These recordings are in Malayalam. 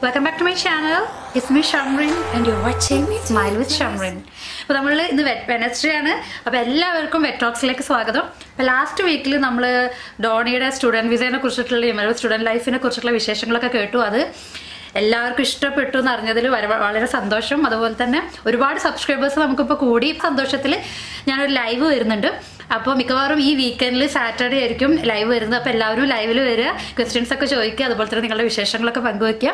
Welcome back to my channel it's me Shamrin and you watching smile with Shamrin അപ്പോൾ നമ്മൾ ഇന്ന് വെനസ്ഡേ ആണ് അപ്പോൾ എല്ലാവർക്കും വെറ്റോക്സിലേക്ക് സ്വാഗതം അപ്പോൾ ലാസ്റ്റ് വീക്കിൽ നമ്മൾ ഡോണിയുടെ സ്റ്റുഡൻറ് വിസയെ കുറിച്ചിട്ടുള്ള സ്റ്റുഡൻറ് ലൈഫിനെ കുറിച്ചിട്ടുള്ള വിശേഷങ്ങളൊക്കെ കേട്ടു അത് എല്ലാവർക്കും ഇഷ്ടപ്പെട്ടു എന്ന് അറിഞ്ഞതിൽ വര- വളരെ സന്തോഷം അതുപോലെ തന്നെ ഒരുപാട് സബ്സ്ക്രൈബേഴ്സ് നമുക്കിപ്പോൾ കൂടി സന്തോഷത്തിൽ ഞാനൊരു ലൈവ് വരുന്നുണ്ട് അപ്പോൾ മിക്കവാറും ഈ വീക്കെൻഡിൽ സാറ്റർഡേ ആയിരിക്കും ലൈവ് വരുന്നത് അപ്പോൾ എല്ലാവരും ലൈവിൽ വരിക ക്വസ്റ്റ്യൻസ് ഒക്കെ ചോദിക്കുക അതുപോലെ തന്നെ നിങ്ങളുടെ വിശേഷങ്ങളൊക്കെ പങ്കുവയ്ക്കുക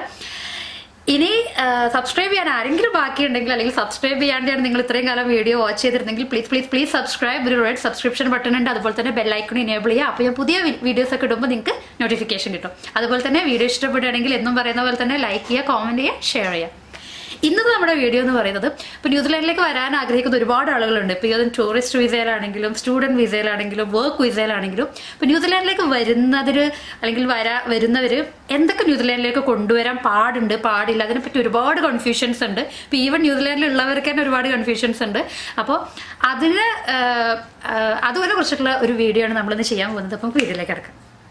ഇനി സബ്സ്ക്രൈബ് ചെയ്യാൻ ആരെങ്കിലും ബാക്കിയുണ്ടെങ്കിൽ അല്ലെങ്കിൽ സബ്സ്ക്രൈബ് ചെയ്യാണ്ടാണ് നിങ്ങൾ ഇത്രയും കാലം വീഡിയോ വാച്ച് ചെയ്തിരുന്നെങ്കിൽ പ്ലീസ് പ്ലീസ് പ്ലീസ് സബ്സ്ക്രൈബ് ഒരു റെഡ് സബ്സ്ക്രിപ്ഷൻ ബട്ടൺ ഉണ്ട് അതുപോലെ തന്നെ ബെല്ലൈക്കൺ ഇനേബിൾ ചെയ്യുക അപ്പോൾ ഞാൻ പുതിയ വീഡിയോസ് ഒക്കെ ഇടുമ്പോൾ നിങ്ങൾക്ക് നോട്ടിഫിക്കേഷൻ കിട്ടും അതുപോലെ തന്നെ വീഡിയോ ഇഷ്ടപ്പെടുകയാണെങ്കിൽ എന്നും പറയുന്ന പോലെ തന്നെ ലൈക്ക് ചെയ്യുക കോമൻറ്റ് ചെയ്യുക ഷെയർ ചെയ്യുക ഇന്നത്തെ നമ്മുടെ വീഡിയോ എന്ന് പറയുന്നത് ഇപ്പോൾ ന്യൂസിലാൻഡിലേക്ക് വരാൻ ആഗ്രഹിക്കുന്ന ഒരുപാട് ആളുകളുണ്ട് ഇപ്പോൾ ഇത് ടൂറിസ്റ്റ് വിസയിലാണെങ്കിലും സ്റ്റുഡൻറ് വിസയിലാണെങ്കിലും വർക്ക് വിസയിലാണെങ്കിലും ഇപ്പോൾ ന്യൂസിലാൻഡിലേക്ക് വരുന്നതിന് അല്ലെങ്കിൽ വരാ വരുന്നവർ എന്തൊക്കെ ന്യൂസിലാൻഡിലേക്ക് കൊണ്ടുവരാൻ പാടുണ്ട് പാടില്ല അതിനെപ്പറ്റി ഒരുപാട് കൺഫ്യൂഷൻസ് ഉണ്ട് ഇപ്പോൾ ഈവൻ ന്യൂസിലാൻഡിലുള്ളവർക്ക് തന്നെ ഒരുപാട് കൺഫ്യൂഷൻസ് ഉണ്ട് അപ്പോൾ അതിന് ആഹ്, ആഹ്, അതുപോലെ കുറിച്ചിട്ടുള്ള ഒരു വീഡിയോ ആണ് നമ്മളിന്ന് ചെയ്യാൻ പോകുന്നത് അപ്പം നമുക്ക് വീഡിയോയിലേക്ക് കിടക്കാം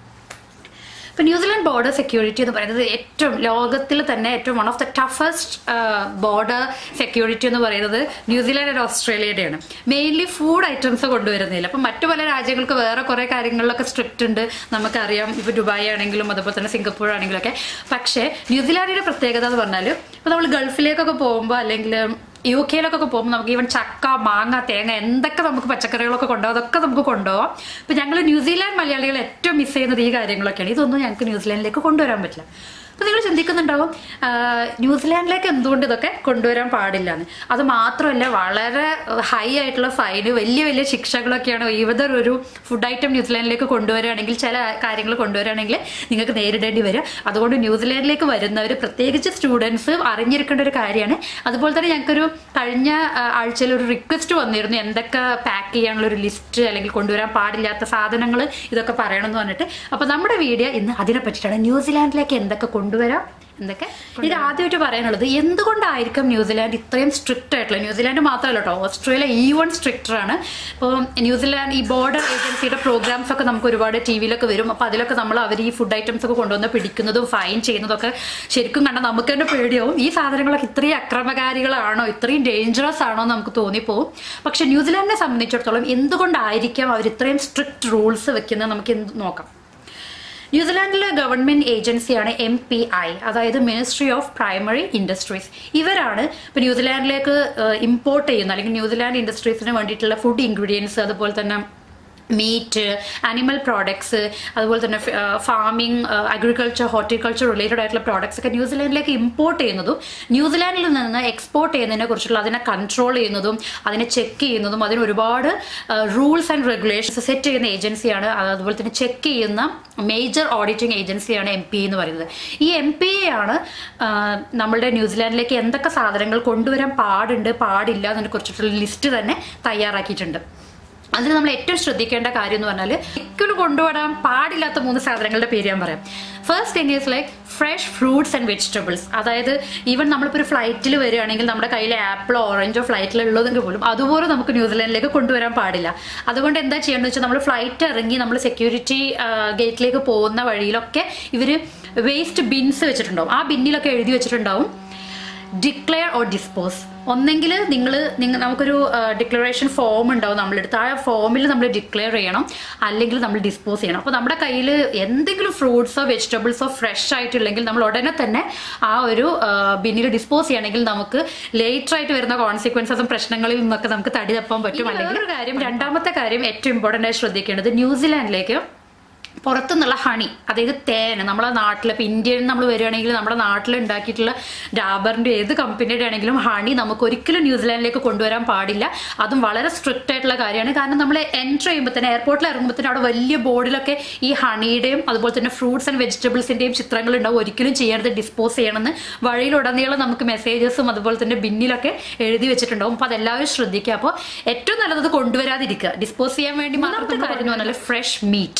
ഇപ്പൊ ന്യൂസിലാൻഡ് ബോർഡർ സെക്യൂരിറ്റി എന്ന് പറയുന്നത് ഏറ്റവും ലോകത്തിൽ തന്നെ ഏറ്റവും one of the toughest border security എന്ന് പറയുന്നത് ന്യൂസിലാൻഡ് ആൻഡ് ഓസ്ട്രേലിയയുടെയാണ് മെയിൻലി ഫുഡ് ഐറ്റംസ് കൊണ്ടുവരുന്നില്ല അപ്പം മറ്റു പല രാജ്യങ്ങൾക്ക് വേറെ കുറേ കാര്യങ്ങളിലൊക്കെ സ്ട്രിക്റ്റ് ഉണ്ട് നമുക്കറിയാം ഇപ്പൊ ദുബായ് ആണെങ്കിലും അതുപോലെ തന്നെ സിംഗപ്പൂർ ആണെങ്കിലും ഒക്കെ പക്ഷേ ന്യൂസിലാൻഡിന്റെ പ്രത്യേകത എന്ന് പറഞ്ഞാൽ ഇപ്പൊ നമ്മൾ ഗൾഫിലേക്കൊക്കെ പോകുമ്പോൾ അല്ലെങ്കിൽ യു കെയിലൊക്കെ പോകുമ്പോൾ നമുക്ക് ഈവൻ ചക്ക മാങ്ങ തേങ്ങ എന്തൊക്കെ നമുക്ക് പച്ചക്കറികളൊക്കെ കൊണ്ടുപോകാം അതൊക്കെ നമുക്ക് കൊണ്ടുപോകാം ഇപ്പം ഞങ്ങൾ ന്യൂസിലാൻഡ് മലയാളികൾ ഏറ്റവും മിസ് ചെയ്യുന്നത് ഈ കാര്യങ്ങളൊക്കെയാണ് ഇതൊന്നും ഞങ്ങൾക്ക് ന്യൂസിലാൻഡിലേക്ക് കൊണ്ടുവരാൻ പറ്റില്ല അപ്പം നിങ്ങൾ ചിന്തിക്കുന്നുണ്ടാവും ആ, ന്യൂസിലാൻഡിലേക്ക് എന്തുകൊണ്ട് ഇതൊക്കെ കൊണ്ടുവരാൻ പാടില്ല എന്ന് അത് മാത്രമല്ല വളരെ ഹൈ ആയിട്ടുള്ള ഫൈന് വലിയ വലിയ ശിക്ഷകളൊക്കെയാണ് ഏതൊരു ഒരു ഫുഡ് ഐറ്റം ന്യൂസിലാൻഡിലേക്ക് കൊണ്ടുവരികയാണെങ്കിൽ ചില കാര്യങ്ങൾ കൊണ്ടുവരികയാണെങ്കിൽ നിങ്ങൾക്ക് നേരിടേണ്ടി വരും അതുകൊണ്ട് ന്യൂസിലാൻഡിലേക്ക് വരുന്നവർ പ്രത്യേകിച്ച് സ്റ്റുഡൻസ് അറിഞ്ഞിരിക്കേണ്ട ഒരു കാര്യമാണ് അതുപോലെ തന്നെ ഞങ്ങൾക്കൊരു കഴിഞ്ഞ ആ, ആഴ്ചയിൽ ഒരു റിക്വസ്റ്റ് വന്നിരുന്നു എന്തൊക്കെ പാക്ക് ചെയ്യാനുള്ള ഒരു ലിസ്റ്റ് അല്ലെങ്കിൽ കൊണ്ടുവരാൻ പാടില്ലാത്ത സാധനങ്ങൾ ഇതൊക്കെ പറയണമെന്ന് പറഞ്ഞിട്ട് അപ്പോൾ നമ്മുടെ വീഡിയോ ഇന്ന് അതിനെ പറ്റിയിട്ടാണ് ന്യൂസിലാൻഡിലേക്ക് എന്തൊക്കെ കൊണ്ടുവരാം എന്തൊക്കെ ഇത് ആദ്യമായിട്ട് പറയാനുള്ളത് എന്തുകൊണ്ടായിരിക്കും ന്യൂസിലാൻഡ് ഇത്രയും സ്ട്രിക്റ്റ് ആയിട്ടുള്ള ന്യൂസിലാൻഡ് മാത്രമല്ല കേട്ടോ ഓസ്ട്രേലിയ ഈ വൺ സ്ട്രിക്റ്റർ ആണ് ഇപ്പോൾ ന്യൂസിലാൻഡ് ഈ ബോർഡർ ഏജൻസിയുടെ പ്രോഗ്രാംസ് ഒക്കെ നമുക്ക് ഒരുപാട് ടി വിയിലൊക്കെ വരും അപ്പോൾ അതിലൊക്കെ നമ്മൾ അവർ ഈ ഫുഡ് ഐറ്റംസ് ഒക്കെ കൊണ്ടുവന്ന് പിടിക്കുന്നതും ഫൈൻ ചെയ്യുന്നതൊക്കെ ശരിക്കും കണ്ടാൽ നമുക്ക് തന്നെ പേടിയാവും ഈ സാധനങ്ങളൊക്കെ ഇത്രയും അക്രമകാരികളാണോ ഇത്രയും ഡേഞ്ചറസ് ആണോ എന്ന് നമുക്ക് തോന്നിപ്പോവും പക്ഷെ ന്യൂസിലാൻഡിനെ സംബന്ധിച്ചിടത്തോളം എന്തുകൊണ്ടായിരിക്കാം അവർ ഇത്രയും സ്ട്രിക്റ്റ് റൂൾസ് വെക്കുന്നത് നമുക്ക് എന്ത് നോക്കാം ന്യൂസിലാൻഡിലെ ഗവൺമെന്റ് ഏജൻസിയാണ് എം പി ഐ അതായത് മിനിസ്ട്രി ഓഫ് പ്രൈമറി ഇൻഡസ്ട്രീസ് ഇവരാണ് ഇപ്പോൾ ന്യൂസിലാൻഡിലേക്ക് ഇമ്പോർട്ട് ചെയ്യുന്ന അല്ലെങ്കിൽ ന്യൂസിലാൻഡ് ഇൻഡസ്ട്രീസിന് വേണ്ടിയിട്ടുള്ള ഫുഡ് ഇൻഗ്രീഡിയൻസ് അതുപോലെ തന്നെ മീറ്റ് ആനിമൽ പ്രോഡക്ട്സ് അതുപോലെ തന്നെ ഫാമിംഗ് അഗ്രികൾച്ചർ ഹോർട്ടിക്കൾച്ചർ റിലേറ്റഡ് ആയിട്ടുള്ള പ്രോഡക്ട്സ് ഒക്കെ ന്യൂസിലാൻഡിലേക്ക് ഇമ്പോർട്ട് ചെയ്യുന്നതും ന്യൂസിലാൻഡിൽ നിന്ന് എക്സ്പോർട്ട് ചെയ്യുന്നതിനെ കുറിച്ചുള്ള അതിനെ കൺട്രോൾ ചെയ്യുന്നതും അതിനെ ചെക്ക് ചെയ്യുന്നതും അതിന് ഒരുപാട് റൂൾസ് ആൻഡ് റെഗുലേഷൻസ് സെറ്റ് ചെയ്യുന്ന ഏജൻസിയാണ് അതുപോലെ തന്നെ ചെക്ക് ചെയ്യുന്ന മേജർ ഓഡിറ്റിംഗ് ഏജൻസിയാണ് എം പി എന്ന് പറയുന്നത് ഈ എം പി ആണ് ആ, നമ്മളുടെ ന്യൂസിലാൻഡിലേക്ക് എന്തൊക്കെ സാധനങ്ങൾ കൊണ്ടുവരാൻ പാടുണ്ട് പാടില്ല എന്നതിനെ കുറിച്ചിട്ടുള്ള ലിസ്റ്റ് തന്നെ തയ്യാറാക്കിയിട്ടുണ്ട് അതിൽ നമ്മൾ ഏറ്റവും ശ്രദ്ധിക്കേണ്ട കാര്യം എന്ന് പറഞ്ഞാൽ ഒരിക്കലും കൊണ്ടുപോകാൻ പാടില്ലാത്ത മൂന്ന് സാധനങ്ങളുടെ പേര് ഞാൻ പറയാം first thing is like fresh fruits and vegetables അതായത് ഈവൻ നമ്മളിപ്പോൾ ഒരു ഫ്ലൈറ്റിൽ വരികയാണെങ്കിൽ നമ്മുടെ കയ്യിൽ ആപ്പിളോ ഓറഞ്ചോ ഫ്ലൈറ്റിൽ ഉള്ളതെങ്കിൽ പോലും അതുപോലെ നമുക്ക് ന്യൂസിലാൻഡിലേക്ക് കൊണ്ടുവരാൻ പാടില്ല അതുകൊണ്ട് എന്താ ചെയ്യേണ്ടത് വെച്ചാൽ നമ്മൾ ഫ്ലൈറ്റ് ഇറങ്ങി നമ്മൾ സെക്യൂരിറ്റി ഗേറ്റിലേക്ക് പോകുന്ന വഴിയിലൊക്കെ ഇവർ വേസ്റ്റ് ബിൻസ് വെച്ചിട്ടുണ്ടാവും ആ ബിന്നിലൊക്കെ എഴുതി വെച്ചിട്ടുണ്ടാവും ഡിക്ലെയർ ഓർ ഡിസ്പോസ് ഒന്നെങ്കിൽ നിങ്ങൾ നിങ്ങൾ നമുക്കൊരു ഡിക്ലറേഷൻ ഫോം ഉണ്ടാവും നമ്മളെടുത്ത് ആ ഫോമിൽ നമ്മൾ ഡിക്ലെയർ ചെയ്യണം അല്ലെങ്കിൽ നമ്മൾ ഡിസ്പോസ് ചെയ്യണം അപ്പോൾ നമ്മുടെ കയ്യിൽ എന്തെങ്കിലും ഫ്രൂട്ട്സോ വെജിറ്റബിൾസോ ഫ്രഷ് ആയിട്ടില്ലെങ്കിൽ നമ്മൾ ഉടനെ തന്നെ ആ ഒരു ബിന്നിൽ ഡിസ്പോസ് ചെയ്യണമെങ്കിൽ നമുക്ക് ലേറ്റർ ആയിട്ട് വരുന്ന കോൺസിക്വൻസസും പ്രശ്നങ്ങളിൽ നിന്നൊക്കെ നമുക്ക് തടി തപ്പാൻ പറ്റും അല്ലെങ്കിൽ ഒരു കാര്യം രണ്ടാമത്തെ കാര്യം ഏറ്റവും ഇമ്പോർട്ടൻ്റ് ആയി ശ്രദ്ധിക്കേണ്ടത് ന്യൂസിലാൻഡിലേക്ക് പുറത്തുനിന്നുള്ള ഹണി അതായത് തേൻ നമ്മളെ നാട്ടിൽ ഇപ്പം ഇന്ത്യയിൽ നമ്മൾ വരികയാണെങ്കിൽ നമ്മുടെ നാട്ടിൽ ഉണ്ടാക്കിയിട്ടുള്ള ഡാബറിൻ്റെ ഏത് കമ്പനിയുടെ ആണെങ്കിലും ഹണി നമുക്ക് ഒരിക്കലും ന്യൂസിലാൻഡിലേക്ക് കൊണ്ടുവരാൻ പാടില്ല അതും വളരെ സ്ട്രിക്റ്റ് ആയിട്ടുള്ള കാര്യമാണ് കാരണം നമ്മൾ എൻറ്റർ ചെയ്യുമ്പോൾ തന്നെ എയർപോർട്ടിൽ ഇറങ്ങുമ്പോൾ തന്നെ അവിടെ വലിയ ബോർഡിലൊക്കെ ഈ ഹണിയുടെയും അതുപോലെ തന്നെ ഫ്രൂട്ട്സ് ആൻഡ് വെജിറ്റബിൾസിൻ്റെയും ചിത്രങ്ങൾ ഉണ്ടാവും ഒരിക്കലും ചെയ്യരുത് ഡിസ്പോസ് ചെയ്യണമെന്ന് വഴിയിലുടനീളം നമുക്ക് മെസ്സേജസും അതുപോലെ തന്നെ ബിന്നിലൊക്കെ എഴുതി വെച്ചിട്ടുണ്ടാവും അപ്പോൾ അതെല്ലാവരും ശ്രദ്ധിക്കുക അപ്പോൾ ഏറ്റവും നല്ലത് കൊണ്ടുവരാതിരിക്കുക ഡിസ്പോസ് ചെയ്യാൻ വേണ്ടി മാത്രത്തെ കാര്യം എന്ന് പറഞ്ഞാൽ ഫ്രഷ് മീറ്റ്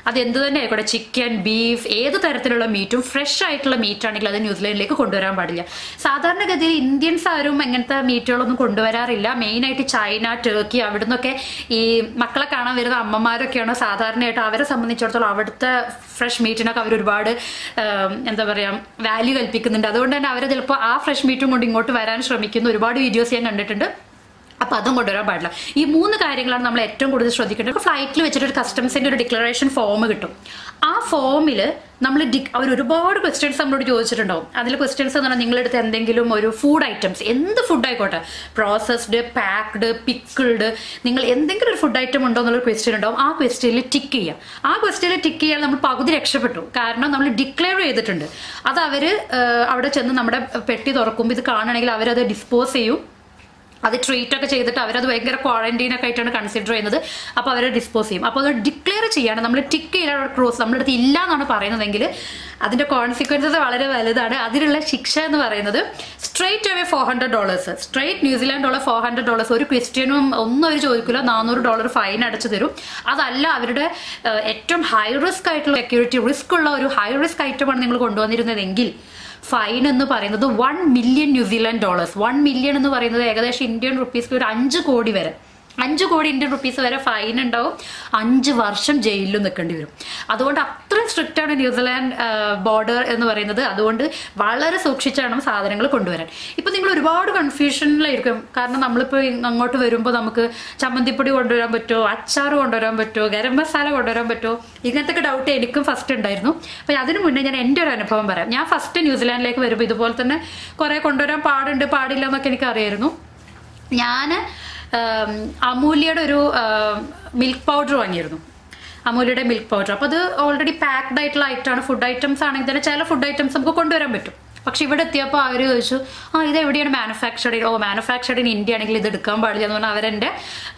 അത് എന്ത് തന്നെ ആയിക്കോട്ടെ ചിക്കൻ ബീഫ് ഏത് തരത്തിലുള്ള മീറ്റും ഫ്രഷ് ആയിട്ടുള്ള മീറ്റ് ആണെങ്കിൽ അത് ന്യൂസിലാൻഡിലേക്ക് കൊണ്ടുവരാൻ പാടില്ല സാധാരണഗതിയിൽ ഇന്ത്യൻസ് ആരും അങ്ങനത്തെ മീറ്റുകളൊന്നും കൊണ്ടുവരാറില്ല മെയിനായിട്ട് ചൈന ടർക്കി അവിടുന്നൊക്കെ ഈ മക്കളെ കാണാൻ വരുന്ന അമ്മമാരൊക്കെയാണ് സാധാരണയായിട്ട് അവരെ സംബന്ധിച്ചിടത്തോളം അവിടുത്തെ ഫ്രഷ് മീറ്റിനൊക്കെ അവർ ഒരുപാട് ആം, എന്താ പറയുക വാല്യൂ കൽപ്പിക്കുന്നുണ്ട് അതുകൊണ്ട് തന്നെ അവർ ചിലപ്പോൾ ആ ഫ്രഷ് മീറ്റും കൊണ്ട് ഇങ്ങോട്ട് വരാൻ ശ്രമിക്കുന്ന ഒരുപാട് വീഡിയോസ് ഞാൻ കണ്ടിട്ടുണ്ട് അപ്പൊ അതും കൊണ്ടുവരാൻ പാടില്ല ഈ മൂന്ന് കാര്യങ്ങളാണ് നമ്മൾ ഏറ്റവും കൂടുതൽ ശ്രദ്ധിക്കേണ്ടത് ഫ്ലൈറ്റിൽ വെച്ചിട്ട് ഒരു കസ്റ്റംസിന്റെ ഒരു ഡിക്ലറേഷൻ ഫോം കിട്ടും ആ ഫോമിൽ നമ്മൾ അവർ ഒരുപാട് ക്വസ്റ്റ്യൻസ് നമ്മളോട് ചോദിച്ചിട്ടുണ്ടാവും അതിൽ ക്വസ്റ്റ്യൻസ് എന്ന് പറഞ്ഞാൽ നിങ്ങളെടുത്ത് എന്തെങ്കിലും ഒരു ഫുഡ് ഐറ്റംസ് എന്ത് ഫുഡ് ആയിക്കോട്ടെ പ്രോസസ്ഡ് പാക്ഡ് പിക്കിൾഡ് നിങ്ങൾ എന്തെങ്കിലും ഒരു ഫുഡ് ഐറ്റം ഉണ്ടോ എന്നുള്ള ക്വസ്റ്റ്യൻ ഉണ്ടാവും ആ ക്വസ്റ്റ്യനിൽ ടിക്ക് ചെയ്യാം ആ ക്വസ്റ്റ്യനിൽ ടിക്ക് ചെയ്യാൻ നമ്മൾ പകുതി രക്ഷപ്പെട്ടു കാരണം നമ്മൾ ഡിക്ലെയർ ചെയ്തിട്ടുണ്ട് അത് അവര് ഏഹ്, അവിടെ ചെന്ന് നമ്മുടെ പെട്ടി തുറക്കുമ്പോൾ ഇത് കാണുകയാണെങ്കിൽ അവരത് ഡിസ്പോസ് ചെയ്യും അത് ട്രീറ്റ് ഒക്കെ ചെയ്തിട്ട് അവരത് ഭയങ്കര ക്വാറന്റൈൻ ഒക്കെ ആയിട്ടാണ് കൺസിഡർ ചെയ്യുന്നത് അപ്പോൾ അവരെ ഡിസ്പോസ് ചെയ്യും അപ്പോൾ അത് ഡിക്ലെയർ ചെയ്യാണ് നമ്മൾ ടിക്ക് ചെയ്യാൻ ക്രോസ് നമ്മുടെ അടുത്ത് ഇല്ല എന്നാണ് പറയുന്നതെങ്കിൽ അതിന്റെ കോൺസിക്വൻസസ് വളരെ വലുതാണ് അതിനുള്ള ശിക്ഷ എന്ന് പറയുന്നത് straight away four hundred dollars straight New Zealand dollar four hundred dollars ഒരു ക്വസ്റ്റ്യനും ഒന്നും അവർ ചോദിക്കില്ല നാനൂറ് ഡോളർ ഫൈൻ അടച്ചു തരും അതല്ല അവരുടെ ഏഹ്, ഏറ്റവും ഹൈ റിസ്ക് ആയിട്ടുള്ള സെക്യൂരിറ്റി റിസ്ക് ഉള്ള ഒരു ഹൈ റിസ്ക് ഐറ്റമാണ് നിങ്ങൾ കൊണ്ടുവന്നിരുന്നതെങ്കിൽ ഫൈൻ എന്ന് പറയുന്നത് one million New Zealand dollars one million എന്ന് പറയുന്നത് ഏകദേശം ഇന്ത്യൻ റുപ്പീസിൽ ഒരു അഞ്ച് കോടി വരെ അഞ്ച് കോടി ഇന്ത്യൻ റുപ്പീസ് വരെ ഫൈൻ ഉണ്ടാവും അഞ്ച് വർഷം ജയിലിലും നിൽക്കേണ്ടി വരും അതുകൊണ്ട് അത്രയും സ്ട്രിക്റ്റ് ആണ് ന്യൂസിലാൻഡ് ബോർഡർ എന്ന് പറയുന്നത് അതുകൊണ്ട് വളരെ സൂക്ഷിച്ചാണ് സാധനങ്ങൾ കൊണ്ടുവരാൻ ഇപ്പൊ നിങ്ങൾ ഒരുപാട് കൺഫ്യൂഷനിലായിരിക്കും കാരണം നമ്മളിപ്പോൾ അങ്ങോട്ട് വരുമ്പോൾ നമുക്ക് ചമ്മന്തിപ്പൊടി കൊണ്ടുവരാൻ പറ്റുമോ അച്ചാർ കൊണ്ടുവരാൻ പറ്റുമോ ഗരം മസാല കൊണ്ടുവരാൻ പറ്റുമോ ഇങ്ങനത്തെ ഡൗട്ട് എനിക്കും ഫസ്റ്റ് ഉണ്ടായിരുന്നു അപ്പൊ അതിനു മുന്നേ ഞാൻ എൻ്റെ ഒരു അനുഭവം പറയാം ഞാൻ ഫസ്റ്റ് ന്യൂസിലാൻഡിലേക്ക് വരുമ്പോൾ ഇതുപോലെ തന്നെ കുറെ കൊണ്ടുവരാൻ പാടുണ്ട് പാടില്ല എന്നൊക്കെ എനിക്ക് അറിയായിരുന്നു ഞാൻ അമൂല്യയുടെ ഒരു മിൽക്ക് പൗഡർ വാങ്ങിയിരുന്നു അമൂല്യയുടെ മിൽക്ക് പൗഡർ അപ്പോൾ അത് ഓൾറെഡി പാക്ഡ് ആയിട്ടുള്ള ഐറ്റമാണ് ഫുഡ് ഐറ്റംസ് ആണെങ്കിൽ തന്നെ ചില ഫുഡ് ഐറ്റംസ് നമുക്ക് കൊണ്ടുവരാൻ പറ്റും പക്ഷെ ഇവിടെ എത്തിയപ്പോൾ അവർ ചോദിച്ചു ആ ഇത് എവിടെയാണ് മാനുഫാക്ചർഡ് ഓ മാനുഫാക്ചർഡ് ഇൻ ഇന്ത്യ ആണെങ്കിൽ ഇത് എടുക്കാൻ പാടില്ല എന്ന് പറഞ്ഞാൽ അവരെൻ്റെ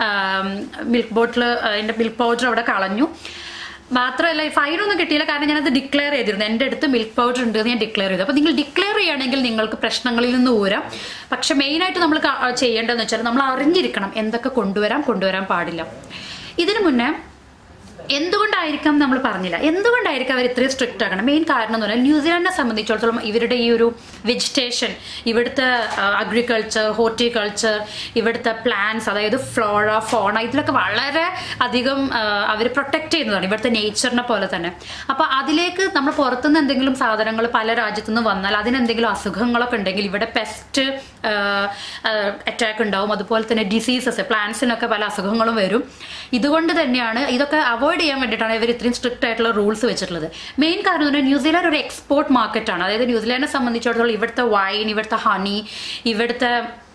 മിൽക്ക് ബോട്ടിൽ എൻ്റെ മിൽക്ക് പൗഡർ അവിടെ കളഞ്ഞു മാത്രമല്ല ഫൈനൊന്നും കിട്ടിയില്ല കാരണം ഞാനത് ഡിക്ലെയർ ചെയ്തിരുന്നു എൻ്റെ അടുത്ത് മിൽക്ക് പൗഡർ ഉണ്ട് എന്ന് ഞാൻ ഡിക്ലെയർ ചെയ്തു അപ്പോൾ നിങ്ങൾ ഡിക്ലെയർ ചെയ്യുകയാണെങ്കിൽ നിങ്ങൾക്ക് പ്രശ്നങ്ങളിൽ നിന്ന് ഊരാം പക്ഷെ മെയിനായിട്ട് നമ്മൾ ക- ചെയ്യേണ്ടതെന്ന് വെച്ചാൽ നമ്മൾ അറിഞ്ഞിരിക്കണം എന്തൊക്കെ കൊണ്ടുവരാം കൊണ്ടുവരാൻ പാടില്ല ഇതിനു മുന്നേ എന്തുകൊണ്ടായിരിക്കാം നമ്മൾ പറഞ്ഞില്ല എന്തുകൊണ്ടായിരിക്കും അവർ ഇത്രയും സ്ട്രിക്റ്റ് ആക്കണം മെയിൻ കാരണം എന്ന് പറഞ്ഞാൽ ന്യൂസിലാൻഡിനെ സംബന്ധിച്ചിടത്തോളം ഇവരുടെ ഈ ഒരു വെജിറ്റേഷൻ ഇവിടുത്തെ അഗ്രികൾച്ചർ ഹോർട്ടിക്കൾച്ചർ ഇവിടുത്തെ പ്ലാന്റ്സ് അതായത് ഫ്ലോറ ഫോണ ഇതിലൊക്കെ വളരെ അധികം അവർ പ്രൊട്ടക്ട് ചെയ്യുന്നതാണ് ഇവിടുത്തെ നേച്ചറിനെ പോലെ തന്നെ അപ്പൊ അതിലേക്ക് നമ്മൾ പുറത്തുനിന്ന് എന്തെങ്കിലും സാധനങ്ങൾ പല രാജ്യത്തു നിന്ന് വന്നാൽ അതിനെന്തെങ്കിലും അസുഖങ്ങളൊക്കെ ഉണ്ടെങ്കിൽ ഇവിടെ പെസ്റ്റ് അറ്റാക്ക് ഉണ്ടാവും അതുപോലെ തന്നെ ഡിസീസസ് പ്ലാന്റ്സിനൊക്കെ പല അസുഖങ്ങളും വരും ഇതുകൊണ്ട് തന്നെയാണ് ഇതൊക്കെ അവോയ്ഡ് ചെയ്യാൻ വേണ്ടിയിട്ടാണ് ഇവർ ഇത്രയും സ്ട്രിക്റ്റ് ആയിട്ടുള്ള റൂൾസ് വെച്ചിട്ടുള്ളത് മെയിൻ കാരണം എന്ന് പറഞ്ഞാൽ ന്യൂസിലാൻഡ് ഒരു എക്സ്പോർട്ട് മാർക്കറ്റാണ് അതായത് ന്യൂസിലാൻഡിനെ സംബന്ധിച്ചിടത്തോളം ഇവിടുത്തെ വൈൻ ഇവിടുത്തെ ഹണി ഇവിടുത്തെ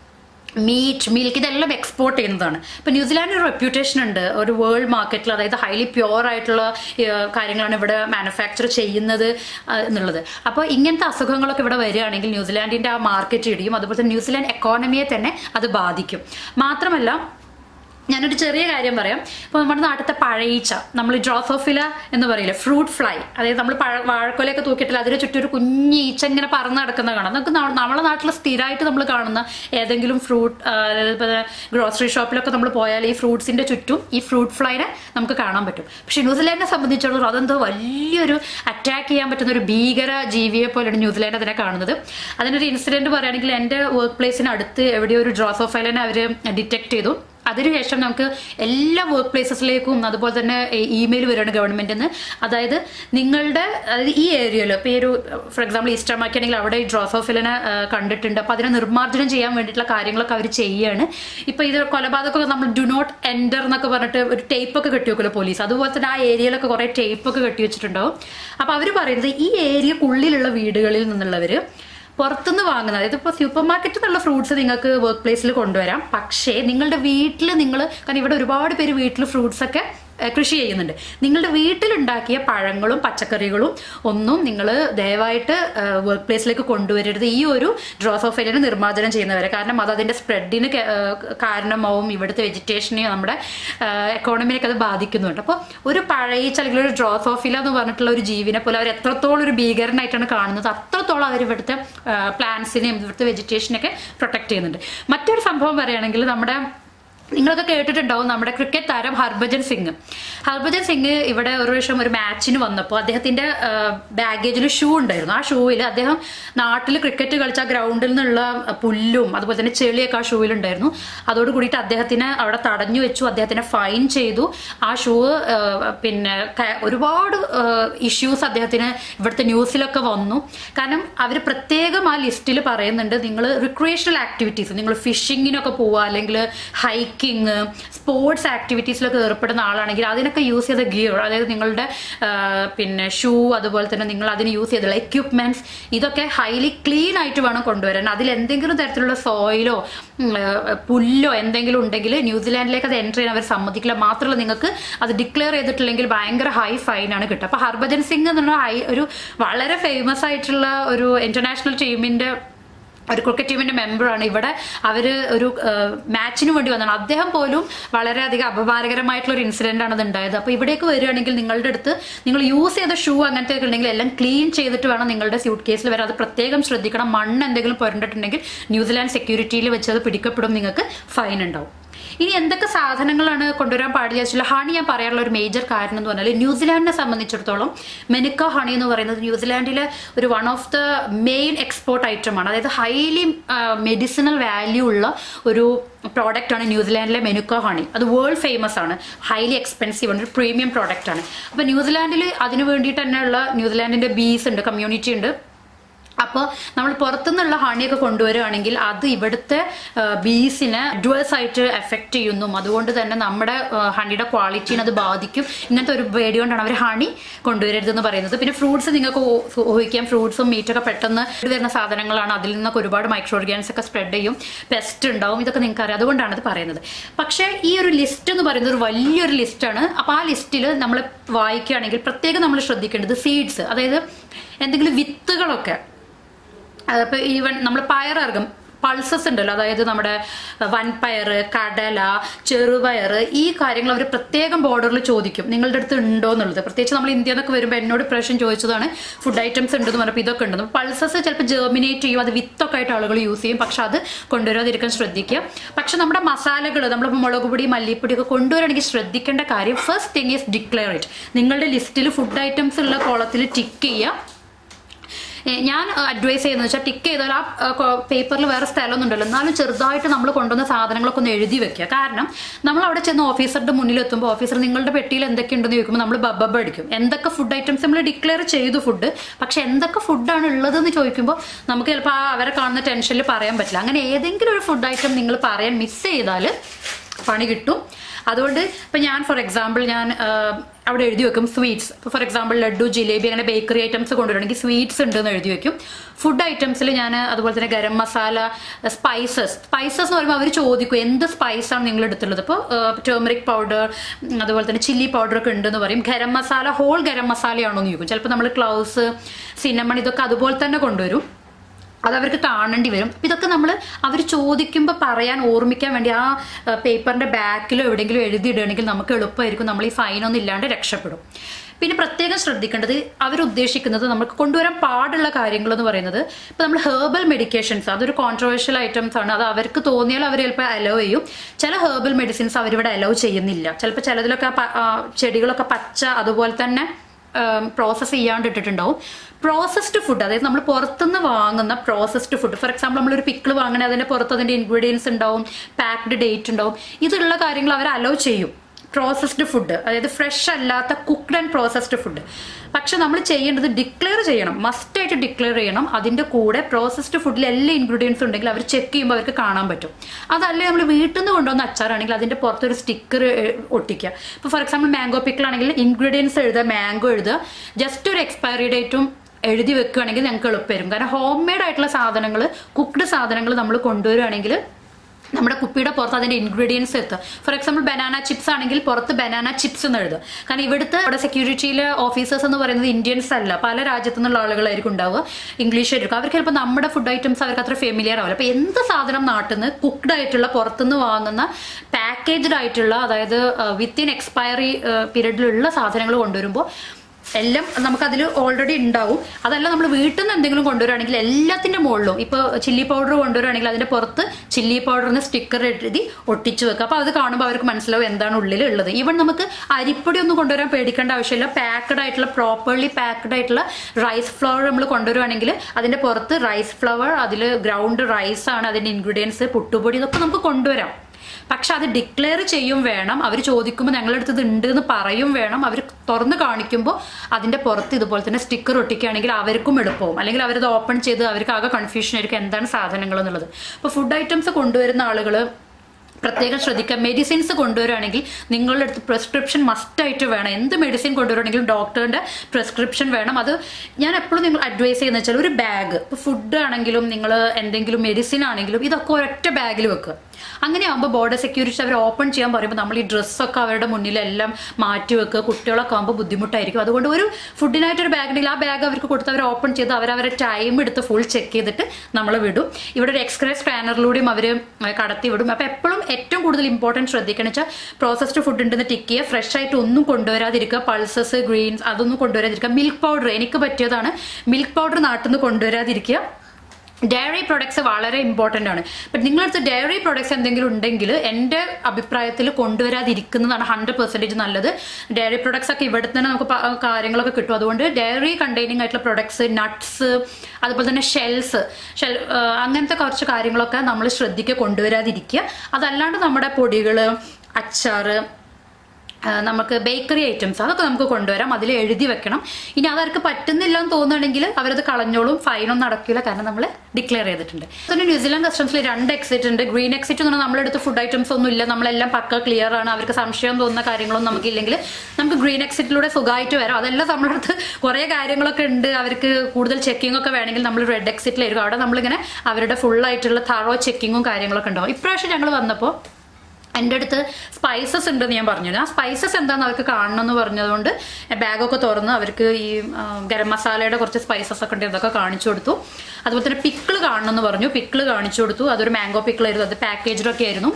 മീറ്റ് മിൽക്ക് ഇതെല്ലാം എക്സ്പോർട്ട് ചെയ്യുന്നതാണ് ഇപ്പൊ ന്യൂസിലാൻഡ് ഒരു റെപ്യൂട്ടേഷൻ ഉണ്ട് ഒരു വേൾഡ് മാർക്കറ്റിൽ അതായത് ഹൈലി പ്യുവർ ആയിട്ടുള്ള ഏഹ്, കാര്യങ്ങളാണ് ഇവിടെ മാനുഫാക്ചർ ചെയ്യുന്നത് ആ, എന്നുള്ളത് അപ്പോൾ ഇങ്ങനത്തെ അസുഖങ്ങളൊക്കെ ഇവിടെ വരികയാണെങ്കിൽ ന്യൂസിലാൻഡിന്റെ ആ മാർക്കറ്റ് ഇടിയും അതുപോലെ തന്നെ ന്യൂസിലാൻഡ് എക്കോണമിയെ തന്നെ അത് ബാധിക്കും മാത്രമല്ല ഞാനൊരു ചെറിയ കാര്യം പറയാം ഇപ്പോൾ നമ്മുടെ നാട്ടിലത്തെ പഴയീച്ച നമ്മൾ ഡ്രോസോഫില എന്ന് പറയില്ലേ ഫ്രൂട്ട് ഫ്ലൈ അതായത് നമ്മൾ പഴ വാഴക്കൊലയൊക്കെ തൂക്കിയിട്ടില്ല അതിന് ചുറ്റും ഒരു കുഞ്ഞ് ഈച്ച ഇങ്ങനെ പറന്ന് നടക്കുന്ന കാണാം നമുക്ക് ന- നമ്മളെ നാട്ടിൽ സ്ഥിരമായിട്ട് നമ്മൾ കാണുന്ന ഏതെങ്കിലും ഫ്രൂട്ട് ഗ്രോസറി ഷോപ്പിലൊക്കെ നമ്മൾ പോയാൽ ഈ ഫ്രൂട്ട്സിന്റെ ചുറ്റും ഈ ഫ്രൂട്ട് ഫ്ലൈനെ നമുക്ക് കാണാൻ പറ്റും പക്ഷെ ന്യൂസിലാൻഡിനെ സംബന്ധിച്ചിടത്തോളം അതെന്തോ വലിയൊരു അറ്റാക്ക് ചെയ്യാൻ പറ്റുന്ന ഒരു ഭീകര ജീവിയെ പോലെയാണ് ന്യൂസിലാൻഡ് അതിനെ കാണുന്നത് അതിനൊരു ഇൻസിഡന്റ് പറയുകയാണെങ്കിൽ എൻ്റെ വർക്ക് പ്ലേസിന് അടുത്ത് എവിടെയോ ഒരു ഡ്രോസോഫൈലിനെ അവർ ഡിറ്റക്ട് ചെയ്തു അതിനുശേഷം നമുക്ക് എല്ലാ വർക്ക് പ്ലേസസിലേക്കും അതുപോലെ തന്നെ ഇമെയിൽ വരികയാണ് ഗവൺമെന്റിൽ നിന്ന് അതായത് നിങ്ങളുടെ അതായത് ഈ ഏരിയയിൽ ഇപ്പോൾ ഈ ഒരു ഫോർ എക്സാമ്പിൾ ഈസ്റ്റർ മാർക്കാണെങ്കിൽ അവിടെ ഈ ഡ്രോസോഫിലിനെ കണ്ടിട്ടുണ്ട് അപ്പോൾ അതിനെ നിർമ്മാർജ്ജനം ചെയ്യാൻ വേണ്ടിയിട്ടുള്ള കാര്യങ്ങളൊക്കെ അവർ ചെയ്യുകയാണ് ഇപ്പോൾ ഇത് കൊലപാതകമൊക്കെ നമ്മൾ ഡു നോട്ട് എൻറ്റർ എന്നൊക്കെ പറഞ്ഞിട്ട് ഒരു ടേപ്പൊക്കെ കെട്ടി വെക്കുമല്ലോ പോലീസ് അതുപോലെ തന്നെ ആ ഏരിയയിലൊക്കെ കുറേ ടേപ്പൊക്കെ കെട്ടി വെച്ചിട്ടുണ്ടാവും അപ്പോൾ അവർ പറയുന്നത് ഈ ഏരിയക്കുള്ളിലുള്ള വീടുകളിൽ നിന്നുള്ളവർ പുറത്തുനിന്ന് വാങ്ങുന്നത് അതായത് ഇപ്പോൾ സൂപ്പർ മാർക്കറ്റിൽ നിന്നുള്ള ഫ്രൂട്ട്സ് നിങ്ങൾക്ക് വർക്ക് പ്ലേസിൽ കൊണ്ടുവരാം പക്ഷേ നിങ്ങളുടെ വീട്ടിൽ നിങ്ങൾ കാരണം ഇവിടെ ഒരുപാട് പേര് വീട്ടിൽ ഫ്രൂട്ട്സ് ഒക്കെ ഏഹ്, കൃഷി ചെയ്യുന്നുണ്ട് നിങ്ങളുടെ വീട്ടിലുണ്ടാക്കിയ പഴങ്ങളും പച്ചക്കറികളും ഒന്നും നിങ്ങൾ ദയവായിട്ട് വർക്ക് പ്ലേസിലേക്ക് കൊണ്ടുവരരുത് ഈ ഒരു ഡ്രോസോഫൈലിനെ നിർമ്മാർജ്ജനം ചെയ്യുന്നവരെ കാരണം അത് അതിന്റെ സ്പ്രെഡിന് കാരണമാവും ഇവിടുത്തെ വെജിറ്റേഷനെയും നമ്മുടെ എക്കോണമിയൊക്കെ അത് ബാധിക്കുന്നുണ്ട് അപ്പോൾ ഒരു പഴയിച്ച അല്ലെങ്കിൽ ഒരു ഡ്രോസോഫില എന്ന് പറഞ്ഞിട്ടുള്ള ഒരു ജീവിനെ പോലെ അവർ എത്രത്തോളം ഒരു ഭീകരനായിട്ടാണ് കാണുന്നത് അത്രത്തോളം അവർ ഇവിടുത്തെ പ്ലാന്റ്സിനെയും ഇവിടുത്തെ വെജിറ്റേഷനെയൊക്കെ പ്രൊട്ടക്ട് ചെയ്യുന്നുണ്ട് മറ്റൊരു സംഭവം പറയുകയാണെങ്കിൽ നമ്മുടെ നിങ്ങളൊക്കെ കേട്ടിട്ടുണ്ടാവും നമ്മുടെ ക്രിക്കറ്റ് താരം ഹർഭജൻ സിംഗ് ഹർഭജൻ സിംഗ് ഇവിടെ ഒരു പ്രാവശ്യം ഒരു മാച്ചിന് വന്നപ്പോൾ അദ്ദേഹത്തിന്റെ ബാഗേജിൽ ഷൂ ഉണ്ടായിരുന്നു ആ ഷൂവിൽ അദ്ദേഹം നാട്ടിൽ ക്രിക്കറ്റ് കളിച്ച ആ ഗ്രൗണ്ടിൽ നിന്നുള്ള പുല്ലും അതുപോലെ തന്നെ ചെളിയൊക്കെ ആ ഷൂവിൽ ഉണ്ടായിരുന്നു അതോട് കൂടിയിട്ട് അദ്ദേഹത്തിന് അവിടെ തടഞ്ഞു വെച്ചു അദ്ദേഹത്തിനെ ഫൈൻ ചെയ്തു ആ ഷൂ പിന്നെ ക- ഒരുപാട് ഇഷ്യൂസ് അദ്ദേഹത്തിന് ഇവിടുത്തെ ന്യൂസിലൊക്കെ വന്നു കാരണം അവർ പ്രത്യേകം ആ ലിസ്റ്റിൽ പറയുന്നുണ്ട് നിങ്ങൾ റിക്രിയേഷണൽ ആക്ടിവിറ്റീസ് നിങ്ങൾ ഫിഷിങ്ങിനൊക്കെ പോവുക അല്ലെങ്കിൽ ഹൈക്കിങ് സ്പോർട്സ് ആക്ടിവിറ്റീസിലൊക്കെ ഏർപ്പെടുന്ന ആളാണെങ്കിൽ അതിനൊക്കെ യൂസ് ചെയ്ത ഗിയർ അതായത് നിങ്ങളുടെ ആ, പിന്നെ ഷൂ അതുപോലെ തന്നെ നിങ്ങൾ അതിന് യൂസ് ചെയ്തുള്ള എക്യുപ്മെന്റ്സ് ഇതൊക്കെ ഹൈലി ക്ലീൻ ആയിട്ട് വേണം കൊണ്ടുവരാൻ അതിൽ എന്തെങ്കിലും തരത്തിലുള്ള സോയിലോ പുല്ലോ എന്തെങ്കിലും ഉണ്ടെങ്കിൽ ന്യൂസിലാൻഡിലേക്ക് അത് എൻട്രി ചെയ്യാൻ അവർ സമ്മതിക്കില്ല മാത്രമല്ല നിങ്ങൾക്ക് അത് ഡിക്ലെയർ ചെയ്തിട്ടില്ലെങ്കിൽ ഭയങ്കര ഹൈ ഫൈനാണ് കിട്ടുക അപ്പൊ ഹർഭജൻ സിംഗ് എന്നുള്ള ഹൈ ഒരു വളരെ ഫേമസ് ആയിട്ടുള്ള ഒരു ഇന്റർനാഷണൽ ടീമിന്റെ ഒരു ക്രിക്കറ്റ് ടീമിന്റെ മെമ്പറാണ് ഇവിടെ അവര് ഒരു മാച്ചിന് വേണ്ടി വന്നതാണ് അദ്ദേഹം പോലും വളരെയധികം അപമാനകരമായിട്ടുള്ള ഒരു ഇൻസിഡന്റ് ആണ് ഇത് ഉണ്ടായത് അപ്പൊ ഇവിടേക്ക് വരികയാണെങ്കിൽ നിങ്ങളുടെ അടുത്ത് നിങ്ങൾ യൂസ് ചെയ്ത ഷൂ അങ്ങനത്തെ ഒക്കെ ഉണ്ടെങ്കിൽ എല്ലാം ക്ലീൻ ചെയ്തിട്ട് വേണം നിങ്ങളുടെ സ്യൂട്ട് കേസിൽ വരാൻ അത് പ്രത്യേകം ശ്രദ്ധിക്കണം മണ്ണ് എന്തെങ്കിലും പുരണ്ടിട്ടുണ്ടെങ്കിൽ ന്യൂസിലാൻഡ് സെക്യൂരിറ്റിയിൽ വെച്ച് അത് പിടിക്കപ്പെടും നിങ്ങൾക്ക് ഫൈൻ ഉണ്ടാവും ഇനി എന്തൊക്കെ സാധനങ്ങളാണ് കൊണ്ടുവരാൻ പാടില്ല വെച്ചാൽ ഹണി ഞാൻ പറയാനുള്ള ഒരു മേജർ കാരണം എന്ന് പറഞ്ഞാൽ ന്യൂസിലാൻഡിനെ സംബന്ധിച്ചിടത്തോളം മെനുക്ക ഹണി എന്ന് പറയുന്നത് ന്യൂസിലാൻഡിലെ ഒരു one of the main export item ആണ് അതായത് ഹൈലി മെഡിസിനൽ വാല്യൂ ഉള്ള ഒരു പ്രോഡക്റ്റ് ആണ് ന്യൂസിലാൻഡിലെ മെനുക്ക ഹണി അത് വേൾഡ് ഫേമസ് ആണ് ഹൈലി എക്സ്പെൻസീവ് ആണ് ഒരു പ്രീമിയം പ്രോഡക്റ്റ് ആണ് അപ്പൊ ന്യൂസിലാൻഡിൽ അതിന് വേണ്ടിയിട്ട് തന്നെയുള്ള ന്യൂസിലാൻഡിന്റെ ബീസ് ഉണ്ട് കമ്മ്യൂണിറ്റി ഉണ്ട് അപ്പോൾ നമ്മൾ പുറത്തുനിന്നുള്ള ഹണിയൊക്കെ കൊണ്ടുവരികയാണെങ്കിൽ അത് ഇവിടുത്തെ ബീസിനെ അഡ്വേഴ്സ് ആയിട്ട് എഫക്റ്റ് ചെയ്യുന്നു അതുകൊണ്ട് തന്നെ നമ്മുടെ ആ, ഹണിയുടെ ക്വാളിറ്റീനെ അത് ബാധിക്കും ഇങ്ങനത്തെ ഒരു പേടി കൊണ്ടാണ് അവർ ഹണി കൊണ്ടുവരരുതെന്ന് പറയുന്നത് പിന്നെ ഫ്രൂട്ട്സ് നിങ്ങൾക്ക് ഊ- ഊഹിക്കാം ഫ്രൂട്ട്സും മീറ്റൊക്കെ പെട്ടെന്ന് വരുന്ന സാധനങ്ങളാണ് അതിൽ നിന്നൊക്കെ ഒരുപാട് മൈക്രോ ഓർഗാനിക്സ് ഒക്കെ സ്പ്രെഡ് ചെയ്യും പെസ്റ്റ് ഉണ്ടാവും ഇതൊക്കെ നിങ്ങൾക്ക് അറിയാം അതുകൊണ്ടാണ് ഇത് പറയുന്നത് പക്ഷേ ഈ ഒരു ലിസ്റ്റ് എന്ന് പറയുന്നത് ഒരു വലിയൊരു ലിസ്റ്റാണ് അപ്പോൾ ആ ലിസ്റ്റിൽ നമ്മൾ വായിക്കുകയാണെങ്കിൽ പ്രത്യേകം നമ്മൾ ശ്രദ്ധിക്കേണ്ടത് സീഡ്സ് അതായത് എന്തെങ്കിലും വിത്തുകളൊക്കെ അതിപ്പോൾ ഈവൻ നമ്മൾ പയറിറങ്ങും പൾസസ് ഉണ്ടല്ലോ അതായത് നമ്മുടെ വൻപയർ കടല ചെറുപയർ ഈ കാര്യങ്ങൾ അവർ പ്രത്യേകം ബോർഡറിൽ ചോദിക്കും നിങ്ങളുടെ അടുത്ത് ഉണ്ടോ എന്നുള്ളത് പ്രത്യേകിച്ച് നമ്മൾ ഇന്ത്യ എന്നൊക്കെ വരുമ്പോൾ എന്നോട് പ്രാവശ്യം ചോദിച്ചതാണ് ഫുഡ് ഐറ്റംസ് ഉണ്ടെന്ന് പറഞ്ഞപ്പോൾ ഇതൊക്കെ ഉണ്ടെന്ന് പൾസസ് ചിലപ്പോൾ ജെർമിനേറ്റ് ചെയ്യും അത് വിത്തൊക്കെ ആയിട്ട് ആളുകൾ യൂസ് ചെയ്യും പക്ഷെ അത് കൊണ്ടുവരാതിരിക്കാൻ ശ്രദ്ധിക്കുക പക്ഷെ നമ്മുടെ മസാലകൾ നമ്മൾ മുളക് പൊടി മല്ലിപ്പൊടി ഒക്കെ കൊണ്ടുവരണമെങ്കിൽ ശ്രദ്ധിക്കേണ്ട കാര്യം first thing is declare it നിങ്ങളുടെ ലിസ്റ്റിൽ ഫുഡ് ഐറ്റംസ് ഉള്ള കോളത്തിൽ ടിക്ക് ചെയ്യുക ഏ, ഞാൻ അഡ്വൈസ് ചെയ്യുന്നത് വെച്ചാൽ ടിക്ക് ചെയ്താൽ ആ പേപ്പറിൽ വേറെ സ്ഥലമൊന്നും ഉണ്ടല്ലോ എന്നാലും ചെറുതായിട്ട് നമ്മൾ കൊണ്ടുവന്ന സാധനങ്ങളൊക്കെ ഒന്ന് എഴുതി വെക്കുക കാരണം നമ്മൾ അവിടെ ചെന്ന് ഓഫീസറുടെ മുന്നിൽ എത്തുമ്പോൾ ഓഫീസർ നിങ്ങളുടെ പെട്ടിയിൽ എന്തൊക്കെയുണ്ടെന്ന് ചോദിക്കുമ്പോൾ നമ്മൾ ബബ്ബ അടിക്കും എന്തൊക്കെ ഫുഡ് ഐറ്റംസ് നമ്മൾ ഡിക്ലെയർ ചെയ്തു ഫുഡ് പക്ഷെ എന്തൊക്കെ ഫുഡാണ് ഉള്ളതെന്ന് ചോദിക്കുമ്പോൾ നമുക്ക് ചിലപ്പോൾ ആ അവരെ കാണുന്ന ടെൻഷനിൽ പറയാൻ പറ്റില്ല അങ്ങനെ ഏതെങ്കിലും ഒരു ഫുഡ് ഐറ്റം നിങ്ങൾ പറയാൻ മിസ് ചെയ്താൽ പണി കിട്ടും അതുകൊണ്ട് ഇപ്പം ഞാൻ ഫോർ എക്സാമ്പിൾ ഞാൻ ആ, അവിടെ എഴുതി വെക്കും സ്വീറ്റ്സ് ഇപ്പോൾ ഫോർ എക്സാമ്പിൾ ലഡു ജിലേബി അങ്ങനെ ബേക്കറി ഐറ്റംസ് കൊണ്ടുവരണമെങ്കിൽ സ്വീറ്റ്സ് ഉണ്ട് എന്ന് എഴുതി വെക്കും ഫുഡ് ഐറ്റംസിൽ ഞാൻ അതുപോലെ തന്നെ ഗരം മസാല സ്പൈസസ് സ്പൈസസ് എന്ന് പറയുമ്പോൾ അവർ ചോദിക്കും എന്ത് സ്പൈസ് ആണ് നിങ്ങൾ എടുത്തുള്ളത് ഇപ്പോൾ ടേമറിക് പൗഡർ അതുപോലെ തന്നെ ചില്ലി പൗഡർ ഒക്കെ ഉണ്ടെന്ന് പറയും ഗരം മസാല ഹോൾ ഗരം മസാലയാണോ എന്ന് ചോദിക്കും ചിലപ്പോൾ നമ്മൾ ക്ലൗസ് സിനമൺ ഇതൊക്കെ അതുപോലെ തന്നെ കൊണ്ടുവരും അത് അവർക്ക് കാണേണ്ടി വരും അപ്പൊ ഇതൊക്കെ നമ്മൾ അവർ ചോദിക്കുമ്പോൾ പറയാൻ ഓർമ്മിക്കാൻ വേണ്ടി ആ പേപ്പറിന്റെ ബാക്കിലോ എവിടെയെങ്കിലും എഴുതിയിടുകയാണെങ്കിൽ നമുക്ക് എളുപ്പമായിരിക്കും നമ്മൾ ഈ ഫൈനൊന്നും ഇല്ലാണ്ട് രക്ഷപ്പെടും പിന്നെ പ്രത്യേകം ശ്രദ്ധിക്കേണ്ടത് അവർ ഉദ്ദേശിക്കുന്നത് നമുക്ക് കൊണ്ടുവരാൻ പാടുള്ള കാര്യങ്ങൾ എന്ന് പറയുന്നത് ഇപ്പൊ നമ്മൾ ഹെർബൽ മെഡിക്കേഷൻസ് അതൊരു കോൺട്രവേഴ്ഷ്യൽ ഐറ്റംസ് ആണ് അത് അവർക്ക് തോന്നിയാൽ അവർ ചിലപ്പോൾ അലോ ചെയ്യും ചില ഹെർബൽ മെഡിസിൻസ് അവരിവിടെ അലോ ചെയ്യുന്നില്ല ചിലപ്പോൾ ചിലതിലൊക്കെ ആ പ- ആ ചെടികളൊക്കെ പച്ച അതുപോലെ തന്നെ പ്രോസസ്സ് ചെയ്യാണ്ട് ഇട്ടിട്ടുണ്ടാവും പ്രോസസ്ഡ് ഫുഡ് അതായത് നമ്മൾ പുറത്തുനിന്ന് വാങ്ങുന്ന പ്രോസസ്ഡ് ഫുഡ് ഫോർ എക്സാമ്പിൾ നമ്മളൊരു പിക്കിൾ വാങ്ങണേ അതിന്റെ പുറത്ത് അതിന്റെ ഇൻഗ്രീഡിയൻസ് ഉണ്ടാവും പാക്ഡ് ഡേറ്റ് ഉണ്ടാവും ഇതുള്ള കാര്യങ്ങൾ അവർ അലോ ചെയ്യും പ്രോസസ്ഡ് ഫുഡ് അതായത് ഫ്രഷ് അല്ലാത്ത കുക്ക്ഡ് ആൻഡ് പ്രോസസ്ഡ് ഫുഡ് പക്ഷെ നമ്മൾ ചെയ്യേണ്ടത് ഡിക്ലെയർ ചെയ്യണം മസ്റ്റ് ആയിട്ട് ഡിക്ലെയർ ചെയ്യണം അതിന്റെ കൂടെ പ്രോസസ്ഡ് ഫുഡിൽ എല്ലാ ഇൻഗ്രീഡിയൻസ് ഉണ്ടെങ്കിൽ അവർ ചെക്ക് ചെയ്യുമ്പോൾ അവർക്ക് കാണാൻ പറ്റും അതല്ലേ നമ്മൾ വീട്ടിൽ നിന്ന് കൊണ്ടുവന്ന അച്ചാറാണെങ്കിൽ അതിന്റെ പുറത്തൊരു സ്റ്റിക്കർ ഒട്ടിക്കുക ഇപ്പോൾ ഫോർ എക്സാമ്പിൾ മാംഗോ പിക്കിൾ ആണെങ്കിൽ ഇൻഗ്രീഡിയൻസ് എഴുതുക മാംഗോ എഴുതുക ജസ്റ്റ് ഒരു എക്സ്പയറി ഡേറ്റും എഴുതി വെക്കുകയാണെങ്കിൽ ഞങ്ങൾക്ക് എളുപ്പമായിരിക്കും കാരണം ഹോം മെയ്ഡ് ആയിട്ടുള്ള സാധനങ്ങൾ കുക്ക്ഡ് സാധനങ്ങൾ നമ്മൾ കൊണ്ടുവരികയാണെങ്കിൽ നമ്മുടെ കുപ്പിയുടെ പുറത്ത് അതിന്റെ ഇൻഗ്രീഡിയൻസ് എത്തുക ഫോർ എക്സാമ്പിൾ ബനാന ചിപ്സ് ആണെങ്കിൽ പുറത്ത് ബനാന ചിപ്സ് എന്ന് എഴുതുക കാരണം ഇവിടുത്തെ ഇവിടെ സെക്യൂരിറ്റിയിലെ ഓഫീസേഴ്സ് എന്ന് പറയുന്നത് ഇന്ത്യൻസ് അല്ല പല രാജ്യത്തു നിന്നുള്ള ആളുകളായിരിക്കും ഉണ്ടാവുക ഇംഗ്ലീഷ് ആയിരിക്കും അവർക്ക് ചിലപ്പോൾ നമ്മുടെ ഫുഡ് ഐറ്റംസ് അവർക്ക് അത്ര ഫെമിലിയർ ആവില്ല അപ്പൊ എന്ത് സാധനം നാട്ടിൽ നിന്ന് കുക്ക്ഡ് ആയിട്ടുള്ള പുറത്തുനിന്ന് വാങ്ങുന്ന പാക്കേജ്ഡ് ആയിട്ടുള്ള അതായത് വിത്തിൻ എക്സ്പയറി പീരീഡിലുള്ള സാധനങ്ങൾ കൊണ്ടുവരുമ്പോൾ എല്ലാം നമുക്ക് അതിൽ ഓൾറെഡി ഉണ്ടാവും അതല്ല നമ്മൾ വീട്ടിൽ നിന്ന് എന്തെങ്കിലും കൊണ്ടുവരികയാണെങ്കിൽ എല്ലാത്തിന്റെ മുകളിലും ഇപ്പോൾ ചില്ലി പൗഡർ കൊണ്ടുവരികയാണെങ്കിൽ അതിന്റെ പുറത്ത് ചില്ലി പൗഡറിന് സ്റ്റിക്കർ എഴുതി ഒട്ടിച്ചു വെക്കുക അപ്പോൾ അത് കാണുമ്പോൾ അവർക്ക് മനസ്സിലാവും എന്താണ് ഉള്ളിൽ ഉള്ളത് ഈവൻ നമുക്ക് അരിപ്പൊടി ഒന്നും കൊണ്ടുവരാൻ പേടിക്കേണ്ട ആവശ്യമില്ല പാക്ക്ഡ് ആയിട്ടുള്ള പ്രോപ്പർലി പാക്ക്ഡ് ആയിട്ടുള്ള റൈസ് ഫ്ലവർ നമ്മൾ കൊണ്ടുവരുവാണെങ്കിൽ അതിന്റെ പുറത്ത് റൈസ് ഫ്ലവർ അതിൽ ഗ്രൗണ്ട് റൈസ് ആണ് അതിന്റെ ഇൻഗ്രീഡിയൻസ് പുട്ടുപൊടി ഇതൊക്കെ നമുക്ക് കൊണ്ടുവരാം പക്ഷെ അത് ഡിക്ലെയർ ചെയ്യും വേണം അവർ ചോദിക്കുമ്പോൾ ഞങ്ങളുടെ അടുത്ത് ഇത് ഉണ്ട് എന്ന് പറയും വേണം അവർ തുറന്ന് കാണിക്കുമ്പോൾ അതിന്റെ പുറത്ത് ഇതുപോലെ തന്നെ സ്റ്റിക്കർ ഒട്ടിക്കുകയാണെങ്കിൽ അവർക്കും എളുപ്പവും അല്ലെങ്കിൽ അവരത് ഓപ്പൺ ചെയ്ത് അവർക്ക് ആകെ കൺഫ്യൂഷൻ ആയിരിക്കും എന്താണ് സാധനങ്ങൾ എന്നുള്ളത് അപ്പോൾ ഫുഡ് ഐറ്റംസ് കൊണ്ടുവരുന്ന ആളുകൾ പ്രത്യേകം ശ്രദ്ധിക്കുക മെഡിസിൻസ് കൊണ്ടുവരികയാണെങ്കിൽ നിങ്ങളുടെ അടുത്ത് പ്രിസ്ക്രിപ്ഷൻ മസ്റ്റായിട്ട് വേണം എന്ത് മെഡിസിൻ കൊണ്ടുവരികയാണെങ്കിലും ഡോക്ടറിന്റെ പ്രിസ്ക്രിപ്ഷൻ വേണം അത് ഞാൻ എപ്പോഴും നിങ്ങൾ അഡ്വൈസ് ചെയ്യുന്ന വെച്ചാൽ ഒരു ബാഗ് ഇപ്പോൾ ഫുഡ് ആണെങ്കിലും നിങ്ങൾ എന്തെങ്കിലും മെഡിസിൻ ആണെങ്കിലും ഇതൊക്കെ ഒരൊറ്റ ബാഗിൽ വെക്കുക അങ്ങനെയാകുമ്പോൾ ബോർഡർ സെക്യൂരിറ്റി അവർ ഓപ്പൺ ചെയ്യാൻ പറയുമ്പോൾ നമ്മൾ ഈ ഡ്രസ്സൊക്കെ അവരുടെ മുന്നിലെല്ലാം മാറ്റി വെക്കുക കുട്ടികളൊക്കെ ആകുമ്പോൾ ബുദ്ധിമുട്ടായിരിക്കും അതുകൊണ്ട് ഒരു ഫുഡിനായിട്ടൊരു ബാഗ് ഉണ്ടെങ്കിൽ ആ ബാഗ് അവർക്ക് കൊടുത്ത് അവർ ഓപ്പൺ ചെയ്ത് അവരവരെ ടൈം എടുത്ത് ഫുൾ ചെക്ക് ചെയ്തിട്ട് നമ്മൾ വിടും ഇവിടെ ഒരു എക്സ്പ്രസ് സ്കാനറിലൂടെയും അവർ കടത്തി വിടും അപ്പോൾ എപ്പോഴും ഏറ്റവും കൂടുതൽ ഇമ്പോർട്ടൻറ്റ് ശ്രദ്ധിക്കണം വെച്ചാൽ പ്രോസസ്ഡ് ഫുഡ് ഉണ്ടെന്ന് ടിക്ക് ചെയ്യുക ഫ്രഷ് ആയിട്ട് ഒന്നും കൊണ്ടുവരാതിരിക്കുക പൾസസ് ഗ്രീൻസ് അതൊന്നും കൊണ്ടുവരാതിരിക്കുക മിൽക്ക് പൗഡർ എനിക്ക് പറ്റിയതാണ് മിൽക്ക് പൗഡർ നാട്ടിൽ നിന്ന് കൊണ്ടുവരാതിരിക്കുക ഡയറി പ്രൊഡക്ട്സ് വളരെ ഇമ്പോർട്ടൻ്റ് ആണ് ബട്ട് നിങ്ങളടുത്ത് ഡയറി പ്രൊഡക്ട്സ് എന്തെങ്കിലും ഉണ്ടെങ്കിൽ എൻ്റെ അഭിപ്രായത്തിൽ കൊണ്ടുവരാതിരിക്കുന്നതാണ് ഹൺഡ്രഡ് പെർസെൻറ്റേജ് നല്ലത് ഡയറി പ്രൊഡക്ട്സ് ഒക്കെ ഇവിടെ തന്നെ നമുക്ക് പ- കാര്യങ്ങളൊക്കെ കിട്ടും അതുകൊണ്ട് ഡയറി കണ്ടെയ്നിങ് ആയിട്ടുള്ള പ്രൊഡക്ട്സ് നട്ട്സ് അതുപോലെ തന്നെ ഷെൽസ് ഷെൽ അങ്ങനത്തെ കുറച്ച് കാര്യങ്ങളൊക്കെ നമ്മൾ ശ്രദ്ധിക്കുക കൊണ്ടുവരാതിരിക്കുക അതല്ലാണ്ട് നമ്മുടെ പൊടികൾ അച്ചാറ് ആ, നമുക്ക് ബേക്കറി ഐറ്റംസ് അതൊക്കെ നമുക്ക് കൊണ്ടുവരാം അതിൽ എഴുതി വെക്കണം ഇനി അതവർക്ക് പറ്റുന്നില്ല എന്ന് തോന്നുകയാണെങ്കിൽ അവരത് കളഞ്ഞോളും ഫൈനൊന്നും അടക്കില്ല കാരണം നമ്മൾ ഡിക്ലെയർ ചെയ്തിട്ടുണ്ട് പിന്നെ ന്യൂസിലാൻഡ് കസ്റ്റംസിൽ രണ്ട് എക്സിറ്റ് ഉണ്ട് ഗ്രീൻ എക്സിറ്റ് എന്ന് പറഞ്ഞാൽ നമ്മളെടുത്ത് ഫുഡ് ഐറ്റംസ് ഒന്നും ഇല്ല നമ്മളെല്ലാം പക്ക ക്ലിയർ ആണ് അവർക്ക് സംശയം തോന്നുന്ന കാര്യങ്ങളൊന്നും നമുക്കില്ലെങ്കിൽ നമുക്ക് ഗ്രീൻ എക്സിറ്റിലൂടെ സുഖമായിട്ട് വരാം അതെല്ലാം നമ്മളടുത്ത് കുറേ കാര്യങ്ങളൊക്കെ ഉണ്ട് അവർക്ക് കൂടുതൽ ചെക്കിംഗ് ഒക്കെ വേണമെങ്കിൽ നമ്മൾ റെഡ് എക്സിറ്റിലായിരിക്കും അവിടെ നമ്മളിങ്ങനെ അവരുടെ ഫുൾ ആയിട്ടുള്ള തറോ ചെക്കിങ്ങും കാര്യങ്ങളൊക്കെ ഉണ്ടാവും ഇപ്രാവശ്യം ഞങ്ങൾ വന്നപ്പോൾ എൻ്റെ അടുത്ത് സ്പൈസസ് ഉണ്ടെന്ന് ഞാൻ പറഞ്ഞു ആ സ്പൈസസ് എന്താണെന്ന് അവർക്ക് കാണണം എന്ന് പറഞ്ഞതുകൊണ്ട് ബാഗൊക്കെ തുറന്ന് അവർക്ക് ഈ ആ, ഗരം മസാലയുടെ കുറച്ച് സ്പൈസസ് ഒക്കെ ഉണ്ട് ഇതൊക്കെ കാണിച്ചു കൊടുത്തു അതുപോലെ തന്നെ പിക്കിള് കാണണം എന്ന് പറഞ്ഞു പിക്കിള് കാണിച്ചു കൊടുത്തു അതൊരു മാംഗോ പിക്കിൾ ആയിരുന്നു അത് പാക്കേജിലൊക്കെ ആയിരുന്നു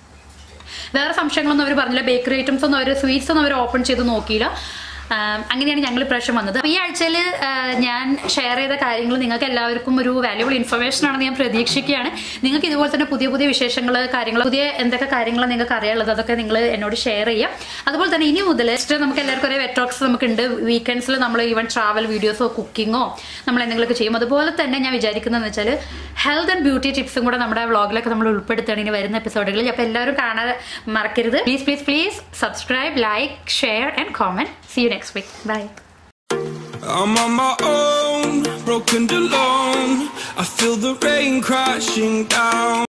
വേറെ സംശയങ്ങളൊന്നും അവർ പറഞ്ഞില്ല ബേക്കറി ഐറ്റംസ് ഒന്നും അവർ സ്വീറ്റ്സ് ഒന്നും അവർ ഓപ്പൺ ചെയ്ത് നോക്കിയില്ല ആം, അങ്ങനെയാണ് ഞങ്ങൾ ഇപ്രാവശ്യം വന്നത് അപ്പോൾ ഈ ആഴ്ചയിൽ ഞാൻ ഷെയർ ചെയ്ത കാര്യങ്ങൾ നിങ്ങൾക്ക് എല്ലാവർക്കും ഒരു വാല്യുബിൾ ഇൻഫർമേഷൻ ആണെന്ന് ഞാൻ പ്രതീക്ഷിക്കുകയാണ് നിങ്ങൾക്ക് ഇതുപോലെ തന്നെ പുതിയ പുതിയ വിശേഷങ്ങൾ കാര്യങ്ങൾ പുതിയ എന്തൊക്കെ കാര്യങ്ങൾ നിങ്ങൾക്ക് അറിയാനുള്ളത് അതൊക്കെ നിങ്ങൾ എന്നോട് ഷെയർ ചെയ്യാം അതുപോലെ തന്നെ ഇനി മുതൽ നെക്സ്റ്റ് നമുക്ക് എല്ലാവർക്കും ഒരേ വെറ്റോക്സ് നമുക്കുണ്ട് വീക്കെൻഡ്സിൽ നമ്മൾ ഈവൻ ട്രാവൽ വീഡിയോസോ കുക്കിങ്ങോ നമ്മൾ എന്തെങ്കിലുമൊക്കെ ചെയ്യും അതുപോലെ തന്നെ ഞാൻ വിചാരിക്കുന്നതെന്ന് വെച്ചാൽ ഹെൽത്ത് ആൻഡ് ബ്യൂട്ടി ടിപ്സും കൂടെ നമ്മുടെ വ്ളോഗിലൊക്കെ നമ്മൾ ഉൾപ്പെടുത്തുകയാണ് ഇനി വരുന്ന എപ്പിസോഡുകളിൽ അപ്പോൾ എല്ലാവരും കാണാൻ മറക്കരുത് please please please subscribe like share and comment see you next week bye I'm on my own, broken alone. I feel the rain crashing down.